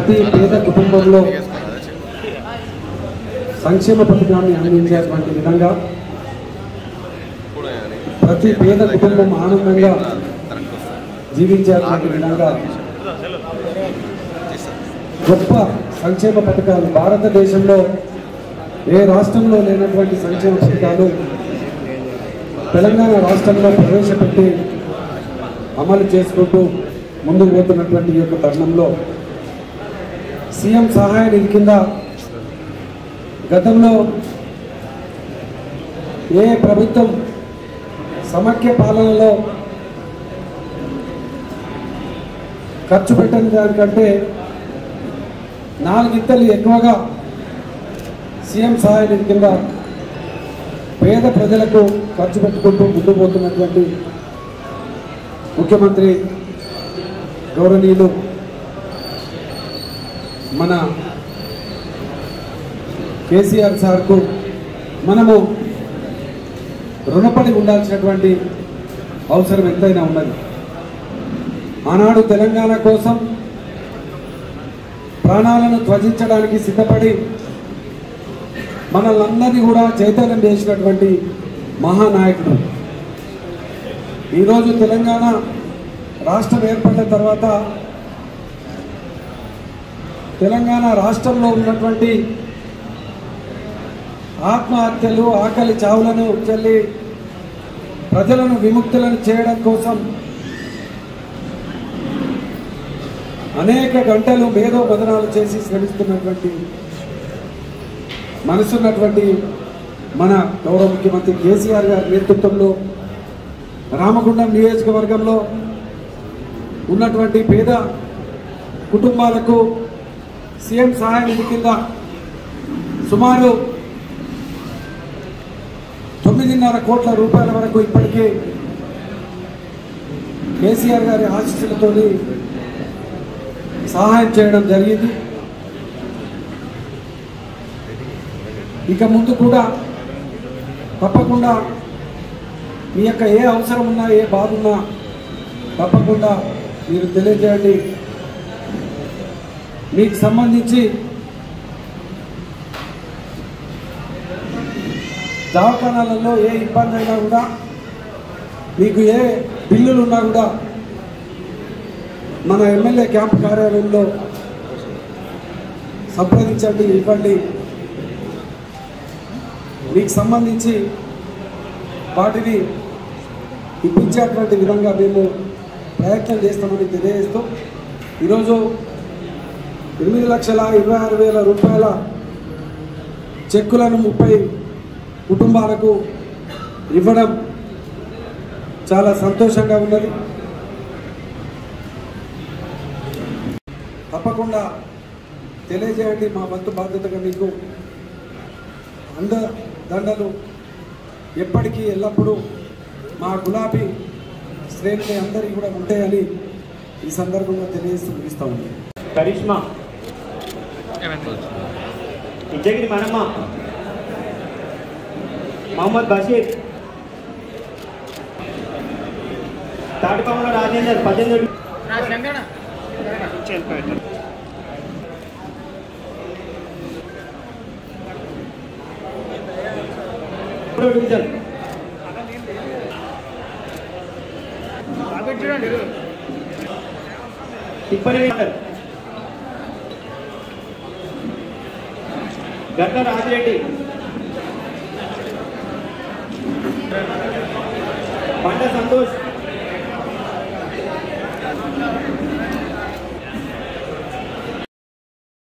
ప్రతి పేద కుటుంబంలో సంక్షేమ పథకాన్ని అందించేటువంటి విధంగా ప్రతి పేద కుటుంబం ఆనందంగా జీవించేటువంటి విధంగా గొప్ప సంక్షేమ పథకాలు భారతదేశంలో ఏ రాష్ట్రంలో లేనటువంటి సంక్షేమ పథకాలు తెలంగాణ రాష్ట్రంలో ప్రవేశపెట్టి అమలు చేసుకుంటూ ముందుకు పోతున్నటువంటి ఈ యొక్క తరుణంలో సీఎం సహాయ నిధి కింద గతంలో ఏ ప్రభుత్వం సమాఖ్య పాలనలో ఖర్చు పెట్టని దానికంటే నాలుగింతలు ఎక్కువగా సీఎం సహాయ నిధి కింద పేద ప్రజలకు ఖర్చు పెట్టుకుంటూ ముందుకు పోతున్నటువంటి ముఖ్యమంత్రి గౌరవనీయులు మన కేసీఆర్ సార్కు మనము రుణపడి ఉండాల్సినటువంటి అవసరం ఎంతైనా ఉన్నది ఆనాడు తెలంగాణ కోసం ప్రాణాలను త్వజించడానికి సిద్ధపడి మనల్ని కూడా చైతన్యం చేసినటువంటి మహానాయకుడు ఈరోజు తెలంగాణ రాష్ట్రం ఏర్పడిన తర్వాత తెలంగాణ రాష్ట్రంలో ఉన్నటువంటి ఆత్మహత్యలు ఆకలి చావులను చెల్లి ప్రజలను విముక్తులను చేయడం కోసం అనేక గంటలు మేధో బదనాలు చేసి శ్రమిస్తున్నటువంటి మనసున్నటువంటి మన గౌరవ ముఖ్యమంత్రి కేసీఆర్ గారి నేతృత్వంలో రామగుండం నియోజకవర్గంలో ఉన్నటువంటి పేద కుటుంబాలకు సీఎం సహాయ నిధి కింద సుమారు తొమ్మిదిన్నర కోట్ల రూపాయల వరకు ఇప్పటికే కేసీఆర్ గారి ఆశీస్సులతో సహాయం చేయడం జరిగింది ఇక ముందు కూడా తప్పకుండా మీ యొక్క ఏ అవసరం ఉన్నా ఏ బాధ ఉన్నా తప్పకుండా మీరు తెలియజేయండి మీకు సంబంధించి దవాఖానాలలో ఏ ఇబ్బంది అయినా కూడా మీకు ఏ బిల్లులు ఉన్నా కూడా మన ఎమ్మెల్యే క్యాంప్ కార్యాలయంలో సంప్రదించండి ఇవ్వండి మీకు సంబంధించి వాటిని ఇప్పించేటువంటి విధంగా మేము ప్రయత్నం చేస్తామని తెలియజేస్తూ ఈరోజు ఎనిమిది లక్షల ఇరవై ఆరు వేల రూపాయల చెక్కులను ముప్పై కుటుంబాలకు ఇవ్వడం చాలా సంతోషంగా ఉన్నది తప్పకుండా తెలియజేయండి మా వంతు బాధ్యతగా మీకు అంద దండలు ఎప్పటికీ ఎల్లప్పుడూ మా గులాబీ శ్రేణులు అందరికీ కూడా ఉంటాయని ఈ సందర్భంగా తెలియజేస్తూ ముగిస్తా ఉంది కరిష్మా ఇచ్చగిరి మనమ్మ మహమ్మద్ బషీర్ తాటిపాముల రాజేందర్ పద్దెనిమిది మూడో డివిజన్ తిప్పని వీరర్. గట్ట రాజిరెడ్డి పంట సంతోష్